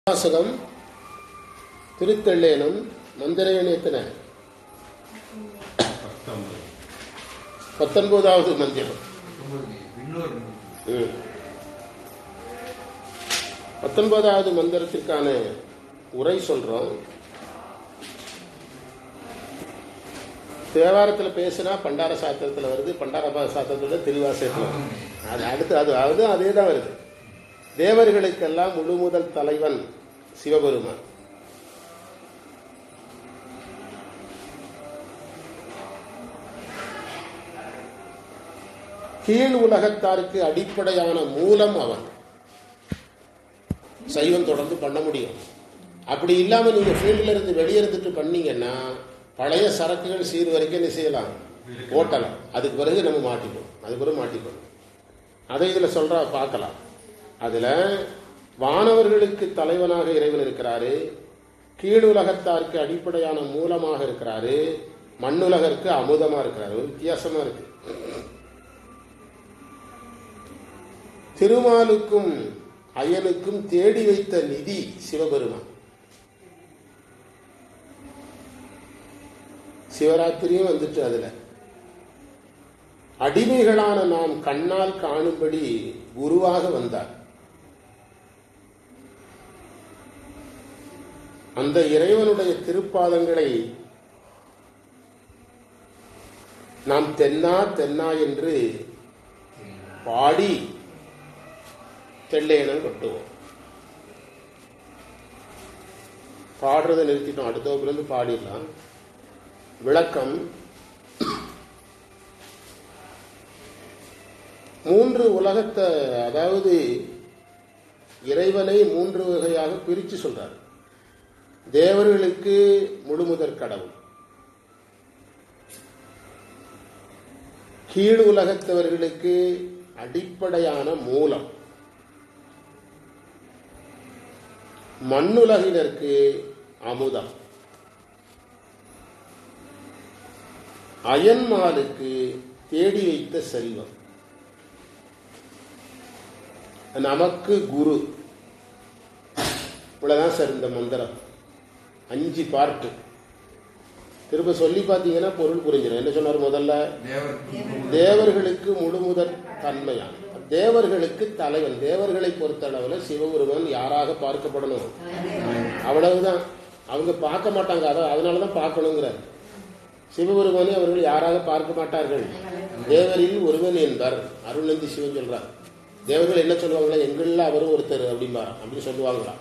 வாசகம் திருத்தள்ளேனம் மந்திரேன எத்தனை பத்தொன்பது பத்தொன்பதாவது மந்திரம் இன்னொரு ம். பத்தொன்பதாவது மந்திரத்திற்கான உரை சொல்றோம் தேவாரத்தில் பேசினா பண்டார சாத்திரத்தில் வருது பண்டார பா- சாத்திரத்துல திருவாசகத்தில் வருது. அது அடுத்து அது அது அதே தான் வருது தேவர்களுக்கெல்லாம் முழு முதல் தலைவன் சிவபெருமான் கீழ் உலகத்தாருக்கு அடிப்படையான மூலம் அவன் சைவம் தொடர்ந்து பண்ண முடியும் அப்படி இல்லாம நீங்க ஃபீல்ட்ல இருந்து வெளியே இருந்துட்டு பண்ணீங்கன்னா பழைய சரக்குகள் சீர் வரைக்கும் என்ன செய்யலாம் ஓட்டலாம் அதுக்கு பிறகு நம்ம மாட்டிப்போம் அதுக்கு பிறகு மாட்டிப்போம் அதை இதுல சொல்ற பார்க்கலாம் அதுல வானவர்களுக்கு தலைவனாக இறைவன் இருக்கிறாரு கீழ் உலகத்தாருக்கு அடிப்படையான மூலமாக இருக்கிறாரு மண்ணுலகருக்கு அமுதமா இருக்கிறாரு ஒரு வித்தியாசமா இருக்கு திருமாலுக்கும் அயனுக்கும் தேடி வைத்த நிதி சிவபெருமான் சிவராத்திரியும் வந்துட்டு அதுல அடிமைகளான நாம் கண்ணால் காணும்படி குருவாக வந்தார் அந்த இறைவனுடைய திருப்பாதங்களை நாம் தென்னா தென்னா என்று பாடி தெள்ளையனம் கட்டுவோம் பாடுறதை நிறுத்திட்டோம் அடுத்த வகுப்புலேருந்து பாடிடலாம் விளக்கம் மூன்று உலகத்தை அதாவது இறைவனை மூன்று வகையாக பிரித்து சொல்றார் தேவர்களுக்கு முழுமுதற் கடவுள் கீழ் உலகத்தவர்களுக்கு அடிப்படையான மூலம் மண்ணுலகினருக்கு அமுதம் அயன்மாலுக்கு தேடி வைத்த செல்வம் நமக்கு குரு இவ்வளவுதான் சார் இந்த மந்திரம் அஞ்சு பார்ட்டு திரும்ப சொல்லி பார்த்தீங்கன்னா பொருள் புரிஞ்சிடும் என்ன சொன்னார் முதல்ல தேவர் தேவர்களுக்கு முழுமுதற் தன்மையான் தேவர்களுக்கு தலைவன் தேவர்களை பொறுத்தளவுல சிவபெருமான் யாராக பார்க்கப்படணும் அவ்வளவுதான் அவங்க பார்க்க மாட்டாங்க அதை அதனாலதான் பார்க்கணுங்கிறார் சிவபெருமானை அவர்கள் யாராக பார்க்க மாட்டார்கள் தேவரில் ஒருவன் என்பார் அருள்நந்தி சிவன் சொல்றார் தேவர்கள் என்ன சொல்லுவாங்களா எங்களில் அவரும் ஒருத்தர் அப்படிம்பாராம் அப்படி சொல்லுவாங்களா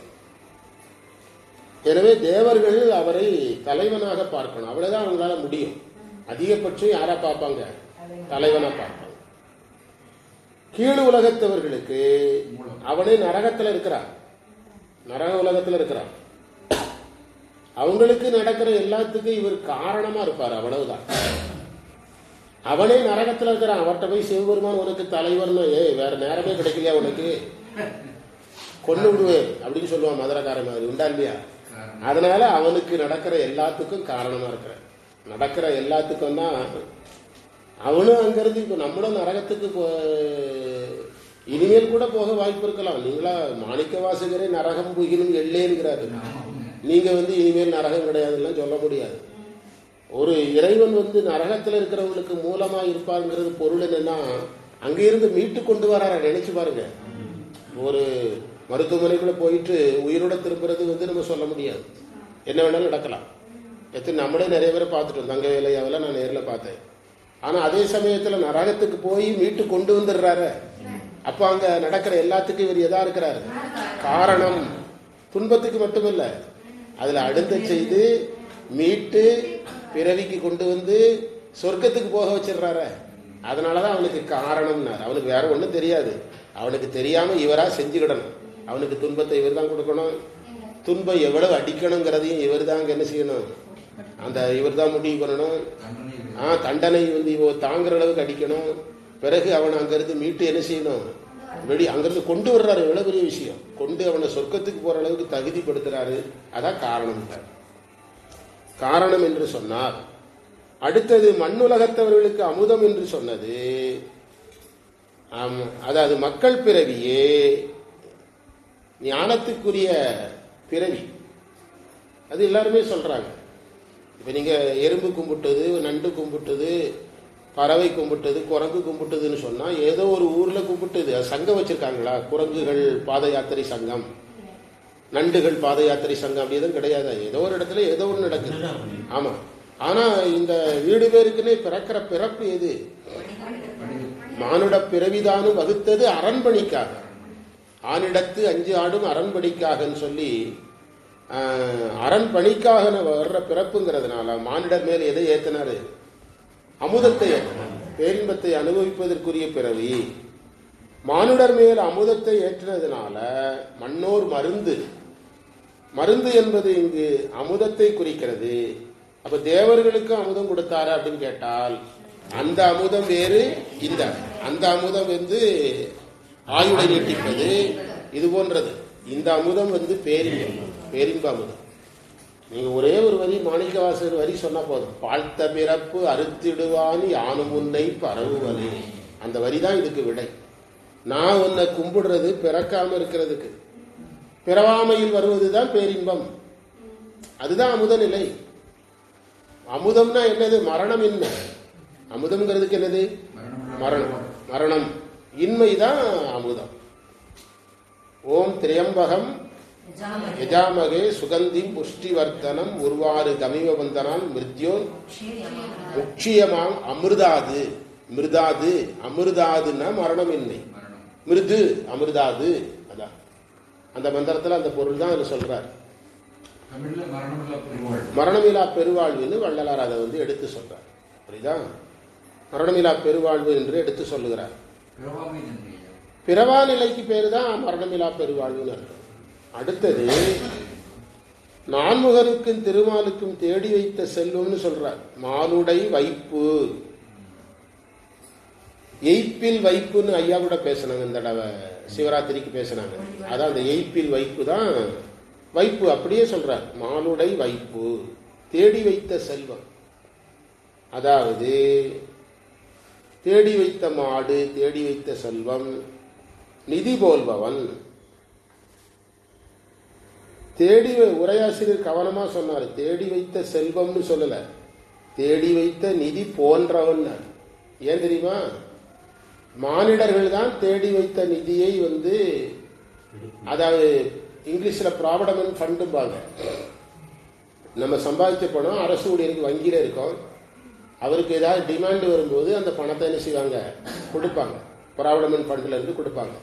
எனவே தேவர்கள் அவரை தலைவனாக பார்க்கணும் அவ்வளவுதான் அவங்களால முடியும் அதிகபட்சம் யாரா பார்ப்பாங்க தலைவனா பார்ப்பாங்க கீழ் உலகத்தவர்களுக்கு அவனே நரகத்துல இருக்கிறான் நரக உலகத்துல இருக்கிறான் அவங்களுக்கு நடக்கிற எல்லாத்துக்கும் இவர் காரணமா இருப்பார் அவ்வளவுதான் அவனே நரகத்துல இருக்கிறான் அவர்கிட்ட போய் சிவபெருமான் உனக்கு தலைவர்னு ஏய் வேற நேரமே கிடைக்கலையா உனக்கு கொண்டு விடுவேன் அப்படின்னு சொல்லுவான் மதுரக்காரன் மாதிரி உண்டா இல்லையா அதனால அவனுக்கு நடக்கிற எல்லாத்துக்கும் காரணமா இருக்கிற நடக்கிற எல்லாத்துக்கும் தான் அவனும் அங்கிருந்து இப்ப நம்மளும் நரகத்துக்கு போ இனிமேல் கூட போக வாய்ப்பு இருக்கலாம் நீங்களா மாணிக்க வாசகரே நரகம் புகினும் எல்லேங்கிறாரு நீங்க வந்து இனிமேல் நரகம் கிடையாதுலாம் சொல்ல முடியாது ஒரு இறைவன் வந்து நரகத்துல இருக்கிறவங்களுக்கு மூலமா இருப்பாங்கிறது பொருள் என்னன்னா அங்க இருந்து மீட்டு கொண்டு வரார நினைச்சு பாருங்க ஒரு மருத்துவமனைக்குள்ள போயிட்டு உயிரோட திரும்புறது வந்து நம்ம சொல்ல முடியாது என்ன வேணாலும் நடக்கலாம் எத்தனை நம்மளே நிறைய பேரை பார்த்துட்டோம் தங்க வேலையாவெல்லாம் நான் நேரில் பார்த்தேன் ஆனா அதே சமயத்துல நரகத்துக்கு போய் மீட்டு கொண்டு வந்துடுறாரு அப்ப அங்க நடக்கிற எல்லாத்துக்கும் இவர் எதா இருக்கிறாரு காரணம் துன்பத்துக்கு மட்டுமில்ல அதுல அடுத்த செய்து மீட்டு பிறவிக்கு கொண்டு வந்து சொர்க்கத்துக்கு போக வச்சிடுறாரு அதனாலதான் அவனுக்கு காரணம்னார் அவனுக்கு வேற ஒண்ணும் தெரியாது அவனுக்கு தெரியாம இவரா செஞ்சுக்கிடணும் அவனுக்கு துன்பத்தை இவர் தான் கொடுக்கணும் துன்பம் எவ்வளவு அடிக்கணுங்கிறதையும் இவர் தான் என்ன செய்யணும் அந்த இவர் தான் முடிவு பண்ணணும் ஆ தண்டனை வந்து இவ தாங்குற அளவுக்கு அடிக்கணும் பிறகு அவனை அங்கிருந்து மீட்டு என்ன செய்யணும் வெளி அங்கிருந்து கொண்டு வர்றாரு எவ்வளவு பெரிய விஷயம் கொண்டு அவனை சொர்க்கத்துக்கு போற அளவுக்கு தகுதிப்படுத்துறாரு அதான் காரணம் காரணம் என்று சொன்னார் அடுத்தது மண்ணுலகத்தவர்களுக்கு அமுதம் என்று சொன்னது ஆமா. அதாவது மக்கள் பிறவியே ஞானத்துக்குரிய பிறவி அது எல்லாருமே சொல்றாங்க இப்ப நீங்க எறும்பு கும்பிட்டது நண்டு கும்பிட்டது பறவை கும்பிட்டது குரங்கு கும்பிட்டதுன்னு சொன்னா ஏதோ ஒரு ஊர்ல கும்பிட்டது அது சங்கம் வச்சிருக்காங்களா குரங்குகள் பாத யாத்திரை சங்கம் நண்டுகள் பாத யாத்திரை சங்கம் அப்படி எதுவும் கிடையாது ஏதோ ஒரு இடத்துல ஏதோ ஒன்று நடக்குது ஆமா ஆனா இந்த வீடு பேருக்குன்னே பிறக்கிற பிறப்பு எது மானுட பிறவிதானும் வகுத்தது அரண்மனைக்காக ஆனிடத்து அஞ்சு ஆடும் அரண்மனைக்காகன்னு சொல்லி ஆஹ், அரண்பணிக்காக வர்ற பிறப்புங்கிறதுனால மானிடர் மேல் எதை ஏத்தினாரு அமுதத்தை ஏற்றினார் பேரின்பத்தை அனுபவிப்பதற்குரிய பிறவி மானுடர் மேல் அமுதத்தை ஏற்றினதுனால மண்ணோர் மருந்து மருந்து என்பது இங்கு அமுதத்தை குறிக்கிறது அப்ப தேவர்களுக்கு அமுதம் கொடுத்தாரு அப்படின்னு கேட்டால் அந்த அமுதம் வேறு இந்த அந்த அமுதம் வந்து ஆயுளை நீட்டிப்பது இது போன்றது இந்த அமுதம் வந்து பேரின்பம் பேரின்ப அமுதம் நீங்க ஒரே ஒரு வரி மாணிக்கவாசகர் வரி சொன்னா போதும் வாழ்த்த பிறப்பு அறுத்திடுவான் யானு முன்னை பரவுவனே அந்த வரி தான் இதுக்கு விடை நான் உன்னை கும்பிடுறது பிறக்காம இருக்கிறதுக்கு பிறவாமையில் வருவதுதான் பேரின்பம் அதுதான் அமுத நிலை அமுதம்னா என்னது மரணம் என்ன அமுதம்ங்கிறதுக்கு என்னது மரணம் மரணம் இன்மைதான் அமுதம் ஓம் திரியம்பகம் யஜாமகே சுகந்திம் புஷ்டிவர்த்தனம் உருவாறு கமிவ வந்தனால் மிருத்யோன் முக்கியமாம் அமிர்தாது மிருதாது அமிர்தாதுன்னா மரணம் இல்லை மிருது அமிர்தாது அதான் அந்த மந்திரத்துல அந்த பொருள் தான் அதுல சொல்றார் தமிழ்ல மரணமில்லா பெருவாழ் மரணமிலா பெருவாழ்வுன்னு வள்ளலார் அதை வந்து எடுத்து சொல்றார் புரியுதா மரணமிலா பெருவாழ்வு என்று எடுத்து சொல்லுகிறார் பிறவாமை நன்மையா பிறவா நிலைக்கு பேரு தான் மரணமிலா பெருவாழ்வுன்னு அர்த்தம் அடுத்தது நான்முகனுக்கும் திருமாலுக்கும் தேடி வைத்த செல்வம்னு சொல்றார் மானுடை வைப்பு எய்ப்பில் வைப்புன்னு ஐயா கூட பேசினாங்க இந்த தடவை சிவராத்திரிக்கு பேசினாங்க அதான் அந்த எய்ப்பில் வைப்பு தான் வைப்பு அப்படியே சொல்றார் மானுடை வைப்பு தேடி வைத்த செல்வம் அதாவது தேடி வைத்த மாடு தேடி வைத்த செல்வம் நிதி போல்பவன் தேடி வை- உரையாசிரியர் கவனமா சொன்னார் தேடி வைத்த செல்வம்னு சொல்லல தேடி வைத்த நிதி போன்றவன் ஏன் தெரியுமா மானிடர்கள் தான் தேடி வைத்த நிதியை வந்து அதாவது இங்கிலீஷ்ல ப்ராவிடமெண்ட் ஃபண்டும்பாங்க நம்ம சம்பாதிச்ச பணம் அரசு ஊழியருக்கு வங்கியில இருக்கும் அவருக்கு ஏதாவது டிமாண்ட் வரும்போது அந்த பணத்தை என்ன செய்வாங்க கொடுப்பாங்க ப்ராவிடமெண்ட் ஃபண்ட்ல இருந்து கொடுப்பாங்க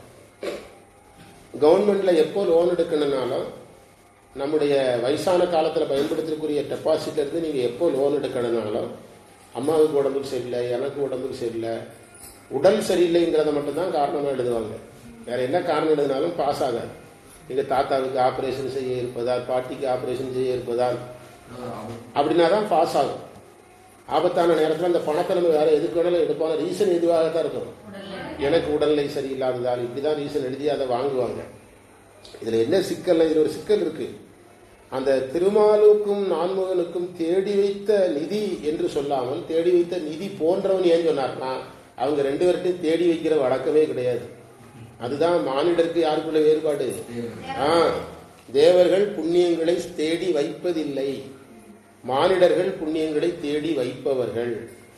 கவர்மெண்ட்ல எப்போ லோன் எடுக்கணும்னாலும் நம்முடைய வயசான காலத்துல பயன்படுத்தக்கூடிய டெபாசிட்ல இருந்து நீங்க எப்போ லோன் எடுக்கணும்னாலும் அம்மாவுக்கு உடம்புக்கு சரியில்லை எனக்கு உடம்புக்கு சரியில்லை உடல் சரியில்லைங்கிறத மட்டும்தான் காரணமா எழுதுவாங்க வேற என்ன காரணம் எழுதினாலும் பாஸ் ஆகாது எங்க தாத்தாவுக்கு ஆபரேஷன் செய்ய இருப்பதால் பாட்டிக்கு ஆபரேஷன் செய்ய இருப்பதால் அப்படின்னா தான் பாஸ் ஆகும் ஆபத்தான நேரத்தில் அந்த பணத்தை நம்ம வேற எதுக்கு வேணாலும் எடுப்பாங்க ரீசன் எதுவாக தான் இருக்கும் எனக்கு உடல்நிலை சரியில்லாததால் இப்படிதான் ரீசன் எழுதி அதை வாங்குவாங்க இதுல என்ன சிக்கல் இதுல ஒரு சிக்கல் இருக்கு அந்த திருமாலுக்கும் நான்முகனுக்கும் தேடி வைத்த நிதி என்று சொல்லாமல் தேடி வைத்த நிதி போன்றவன் ஏன் சொன்னார்னா அவங்க ரெண்டு பேர்ட்டையும் தேடி வைக்கிற வழக்கமே கிடையாது அதுதான் மானிடருக்கு யாருக்குள்ள வேறுபாடு ஆ தேவர்கள் புண்ணியங்களை தேடி வைப்பதில்லை மானிடர்கள் புண்ணியங்களை தேடி வைப்பவர்கள்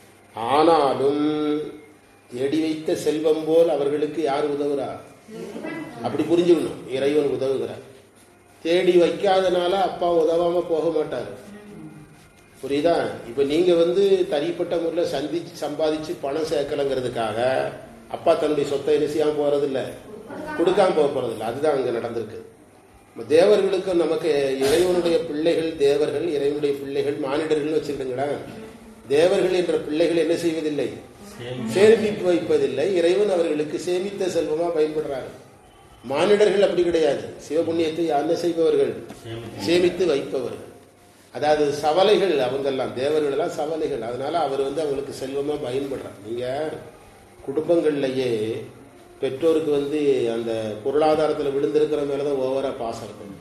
ஆனாலும் தேடி வைத்த செல்வம் போல் அவர்களுக்கு யார் உதவுறார் அப்படி புரிஞ்சுக்கணும் இறைவன் உதவுகிறார் தேடி வைக்காதனால அப்பா உதவாம போக மாட்டார் புரியுதா இப்ப நீங்க வந்து தனிப்பட்ட முறையில் சந்திச்சு சம்பாதிச்சு பணம் சேர்க்கலங்கிறதுக்காக அப்பா தன்னுடைய சொத்தை என்ன செய்யாம போறது இல்ல கொடுக்காம போக போறது இல்ல அதுதான் அங்க நடந்திருக்கு நம்ம தேவர்களுக்கு நமக்கு இறைவனுடைய பிள்ளைகள் தேவர்கள் இறைவனுடைய பிள்ளைகள் மானிடர்கள் வச்சுக்கிட்டுங்களேன் தேவர்கள் என்ற பிள்ளைகள் என்ன செய்வதில்லை சேமிப்பு வைப்பதில்லை இறைவன் அவர்களுக்கு சேமித்த செல்வமா பயன்படுறாரு மானிடர்கள் அப்படி கிடையாது சிவபுண்ணியத்தை என்ன செய்பவர்கள் சேமித்து வைப்பவர்கள் அதாவது சவலைகள் அவங்கெல்லாம் தேவர்கள் எல்லாம் சவலைகள் அதனால அவர் வந்து அவங்களுக்கு செல்வமா பயன்படுறார் நீங்க குடும்பங்கள்லயே பெற்றோருக்கு வந்து அந்த பொருளாதாரத்துல விழுந்திருக்கிற மேலதான் ஓவரா பாசம் இருக்கும்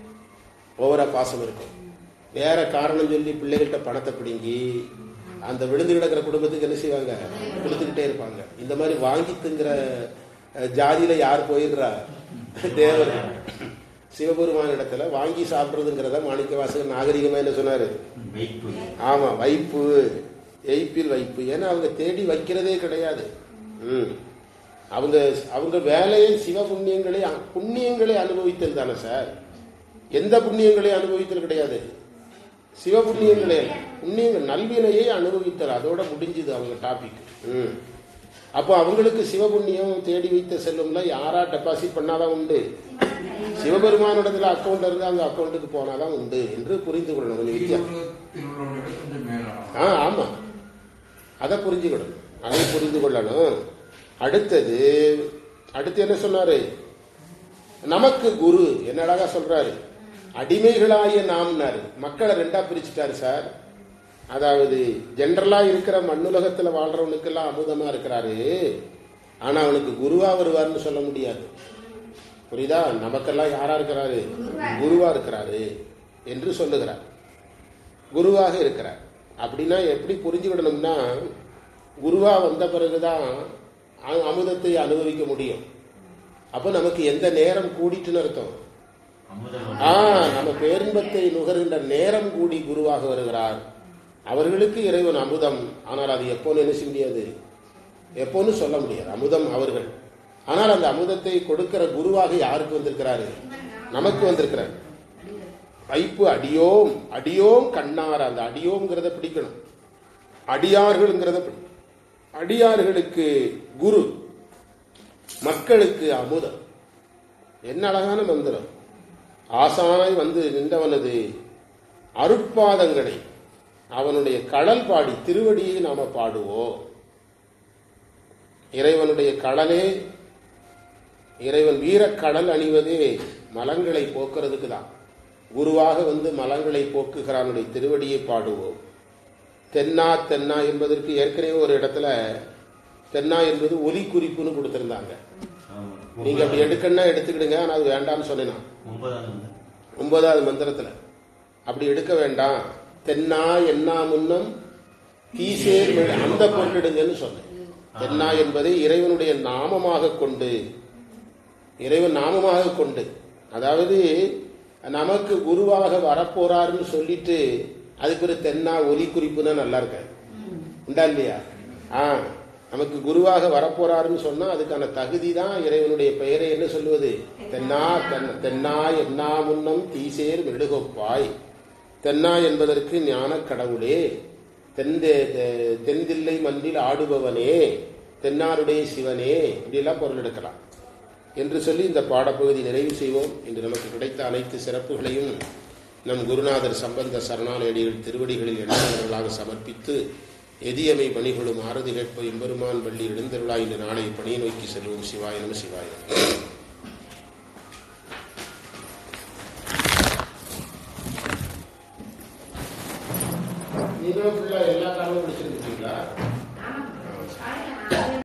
ஓவரா பாசம் இருக்கும் வேற காரணம் சொல்லி பிள்ளைகள்கிட்ட பணத்தை பிடுங்கி அந்த விழுந்து கிடக்கிற குடும்பத்துக்கு என்ன செய்வாங்க கொடுத்துக்கிட்டே இருப்பாங்க இந்த மாதிரி வாங்கி திங்கிற அஹ், ஜாதியில யார் போயிடுறா தேவர் சிவபெருமான் இடத்துல வாங்கி சாப்பிடுறதுங்கிறத மாணிக்க வாசகர் நாகரிகமா என்ன சொன்னாரு வைப்பு ஆமா வைப்பு எய்ப்பில் வைப்பு ஏன்னா அவங்க தேடி வைக்கிறதே கிடையாது ம். அவங்க அவங்க வேலையை சிவ புண்ணியங்களை புண்ணியங்களை அனுபவித்தல் தானே சார் எந்த புண்ணியங்களை அனுபவித்தல் கிடையாது சிவ புண்ணியங்களே புண்ணியங்கள் நல்வினையை அனுபவித்தல் அதோட முடிஞ்சுது அவங்க டாபிக் ம் அப்போ அவங்களுக்கு சிவபுண்ணியம் தேடி வைத்த செல்லும்ல யாரா டெபாசிட் பண்ணாதான் உண்டு சிவபெருமானிடத்துல அக்கௌண்ட் இருந்து அங்க அக்கௌண்ட்டுக்கு போனாதான் உண்டு என்று புரிந்து கொள்ளணும் கொஞ்சம் வித்தியாசம் திருவுலகத்தில் உள்ளவரை விட கொஞ்சம் மேலான ஆ ஆமா அதை புரிஞ்சுக்கணும் அதை புரிந்து கொள்ளணும் அடுத்தது அடுத்து என்ன சொன்னாரு நமக்கு குரு என்ன அழகா சொல்றாரு அடிமைகளாய நாம்னாரு மக்களை ரெண்டா பிரிச்சுட்டாரு சார் அதாவது ஜென்ரலா இருக்கிற மண்ணுலகத்துல வாழ்றவனுக்கெல்லாம் அமுதமா இருக்கிறாரு ஆனா அவனுக்கு குருவா வருவார்னு சொல்ல முடியாது புரியுதா நமக்கெல்லாம் யாரா இருக்கிறாரு குருவா இருக்கிறாரு என்று சொல்லுகிறார் குருவாக இருக்கிறார் அப்படின்னா எப்படி புரிஞ்சுக்கிடணும்னா குருவா வந்த பிறகுதான் அ- அமுதத்தை அனுபவிக்க முடியும் அப்ப நமக்கு எந்த நேரம் கூடிட்டுன்னு அர்த்தம் அமுதம் ஆ நம்ம பேரின்பத்தை நுகர்கின்ற நேரம் கூடி குருவாக வருகிறார் அவர்களுக்கு இறைவன் அமுதம் ஆனால் அது எப்போன்னு என்ன செய்ய முடியாது எப்போன்னு சொல்ல முடியாது அமுதம் அவர்கள் ஆனால் அந்த அமுதத்தை கொடுக்கிற குருவாக யாருக்கு வந்திருக்கிறாரு நமக்கு வந்திருக்கிறார் வைப்பு அடியோம் அடியோம் கண்ணார் அந்த அடியோம்ங்கிறத பிடிக்கணும் அடியார்கள்ங்கிறத பிடி அடியார்களுக்கு குரு மக்களுக்கு அமுதம் என்ன அழகான மந்திரம் ஆசானாய் வந்து நின்றவனது அருட்பாதங்களை அவனுடைய கடல் பாடி திருவடியை நாம பாடுவோம் இறைவனுடைய கடலே இறைவன் வீரக்கடல் அணிவதே மலங்களை போக்குறதுக்கு தான் குருவாக வந்து மலங்களை போக்குகிறானுடைய திருவடியை பாடுவோம் தென்னா தென்னா என்பதற்கு ஏற்கனவே ஒரு இடத்துல தென்னா என்பது ஒலி குறிப்புன்னு கொடுத்திருந்தாங்க ஆமா. நீங்க அப்படி எடுக்கணும்னா எடுத்துக்கிடுங்க ஆனா அது வேண்டாம்னு சொன்னேன் ஒன்பதாம் நம்பர். ஒன்பதாவது மந்திரத்துல அப்படி எடுக்க வேண்டாம் தென்னா என்னா முன்னம் தீசேர் மெழு- அந்த போட்டுடுங்கன்னு சொன்னேன் தென்னா என்பதை இறைவனுடைய நாமமாக கொண்டு இறைவன் நாமமாக கொண்டு அதாவது நமக்கு குருவாக வரப்போறாருன்னு சொல்லிட்டு அதுக்கு ஒரு தென்னா ஒலி குறிப்புனா நல்லா இருக்காது உண்டா இல்லையா ஆ நமக்கு குருவாக வரப்போறாருன்னு சொன்னா அதுக்கான தகுதி தான் இறைவனுடைய பெயரை என்ன சொல்லுவது தென்னா தென்ன- தென்னா என்னா முன்னம் தீசேர் மெழுகொப்பாய் தென்னா என்பதற்கு ஞான கடவுளே தென்தே தெ- தென்தில்லை மன்றில் ஆடுபவனே தென்னாருடைய சிவனே இப்படியெல்லாம் பொருள் எடுக்கலாம் என்று சொல்லி இந்த பாடப்பகுதி நிறைவு செய்வோம் இன்று நமக்கு கிடைத்த அனைத்து சிறப்புகளையும் நம் குருநாதர் சம்பந்த சரணாலயடிகள் திருவடிகளில் எழுந்தவர்களாக சமர்ப்பித்து எதியமை பணிகளும் ஆறுதி கேட்ப எம்பெருமான் வள்ளி எழுந்தருளா இன்று நாளை பணியை நோக்கி செல்வோம் சிவாய நம சிவாய நம. நீங்களும் full ஆ எல்லா காலமும் படிச்சிருக்கீங்களா